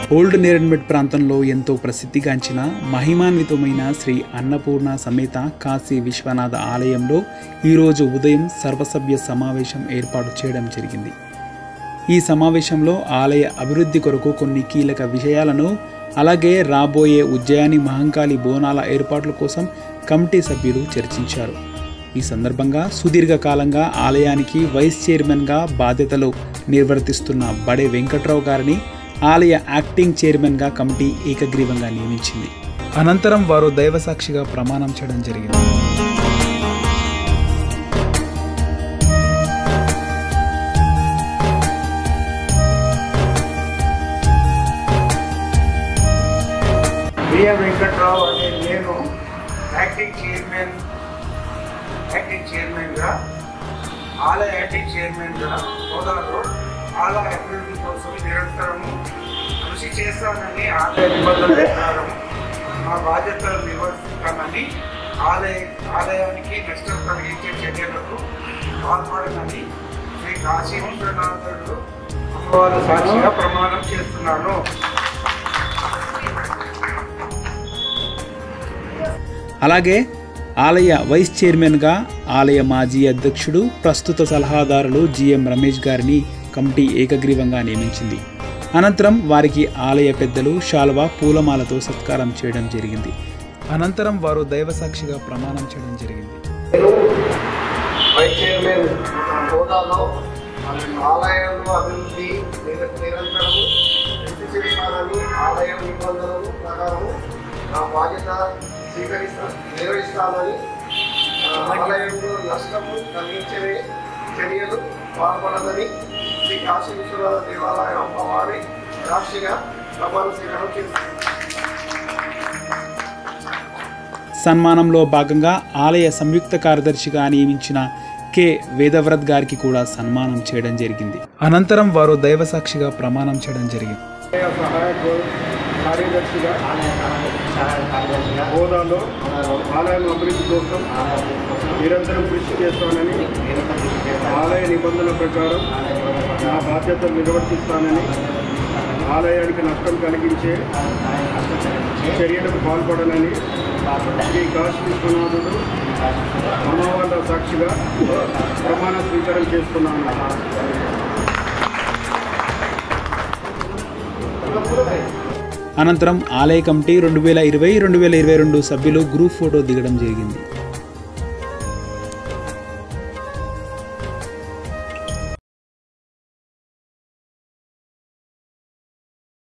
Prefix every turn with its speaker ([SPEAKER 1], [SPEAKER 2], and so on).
[SPEAKER 1] old నేరన్మెట్ ప్రాంతంలో ఎంతో ప్రసిద్ధిగాంచిన మహిమాన్వితమైన శ్రీ అన్నపూర్ణ సమేత కాశీ విశ్వనాథ ఆలయంలో ఈరోజు ఉదయం సర్వసభ్య సమావేశం ఏర్పాటు చేయడం జరిగింది ఈ సమావేశంలో ఆలయ అభివృద్ధి కొరకు కొన్ని కీలక విషయాలను అలాగే రాబోయే ఉజ్జయాని మహంకాళి బోనాల ఏర్పాట్ల కోసం కమిటీ సభ్యులు చర్చించారు ఈ సందర్భంగా సుదీర్ఘకాలంగా ఆలయానికి వైస్ చైర్మన్గా బాధ్యతలు నిర్వర్తిస్తున్న బడే వెంకట్రావు గారిని ఆలయ యాక్టింగ్ చైర్మన్గా కమిటీ ఏకగ్రీవంగా నియమించింది అనంతరం వారు దైవసాక్షిగా ప్రమాణం చేయడం జరిగింది
[SPEAKER 2] బిఎం వెంకట్రావు అనే నేను యాక్టింగ్ చైర్మన్ యాక్టింగ్ చైర్మన్గా ఆలయ యాక్టింగ్ చైర్మన్గా హోదాలో ఆలయ అభివృద్ధి కోసం నిరంతరము కృషి చేస్తానని ఆలయ నిబంధనల ప్రకారం మా బాధ్యతలు నిర్వర్తిస్తానని ఆలయ ఆలయానికి నష్టం కలిగించే చర్యలకు పాల్పడనని శ్రీ కాశీ విశ్వనాథుడు అమ్మవారి సాక్షిగా ప్రమాణం చేస్తున్నాను
[SPEAKER 1] అలాగే ఆలయ వైస్ చైర్మన్గా ఆలయ మాజీ అధ్యక్షుడు ప్రస్తుత సలహాదారులు జిఎం రమేష్ గారిని కమిటీ ఏకగ్రీవంగా నియమించింది అనంతరం వారికి ఆలయ పెద్దలు శాల్వా పూలమాలతో సత్కారం చేయడం జరిగింది అనంతరం వారు దైవసాక్షిగా ప్రమాణం చేయడం జరిగింది
[SPEAKER 2] నేను వైస్ చైర్మన్ హోదాలో ఆలయంలో అభివృద్ధి నిర- నిరంతరం కృషి చేస్తానని ఆలయం నిబంధనలు ప్రకారం నా బాధ్యత స్వీకరిస్తా నిర్వహిస్తానని ఆ, ఆలయంలో నష్టము కలిగించే చర్యలు పాల్పడదని శ్రీ కాశీ విశ్వనాథ దేవాలయం అమ్మవారి సాక్షిగా ప్రమాణ స్వీకారం చేస్తాను
[SPEAKER 1] సన్మానంలో భాగంగా ఆలయ సంయుక్త కార్యదర్శిగా నియమించిన కె వేదవ్రత్ గారికి కూడా సన్మానం చేయడం జరిగింది అనంతరం వారు దైవసాక్షిగా ప్రమాణం చేయడం జరిగింది
[SPEAKER 2] ఆలయ సహాయక కార్యదర్శిగా హోదాలో ఆలయం అభివృద్ధి కోసం నిరంతరం కృషి చేస్తానని ఆలయ నిబంధనల ప్రకారం నా బాధ్యతలు నిర్వర్తిస్తానని ఆలయానికి నష్టం కలిగించే చర్యలకు పాల్పడనని శ్రీ కాశీ విశ్వనాథుడు అమ్మవార్ల సాక్షిగా ప్రమాణ స్వీకారం చేస్తున్నాను
[SPEAKER 1] అనంతరం ఆలయ కమిటీ రెండు వేల ఇరవై రెండు వేల ఇరవై రెండు సభ్యులు గ్రూప్ ఫోటో దిగడం జరిగింది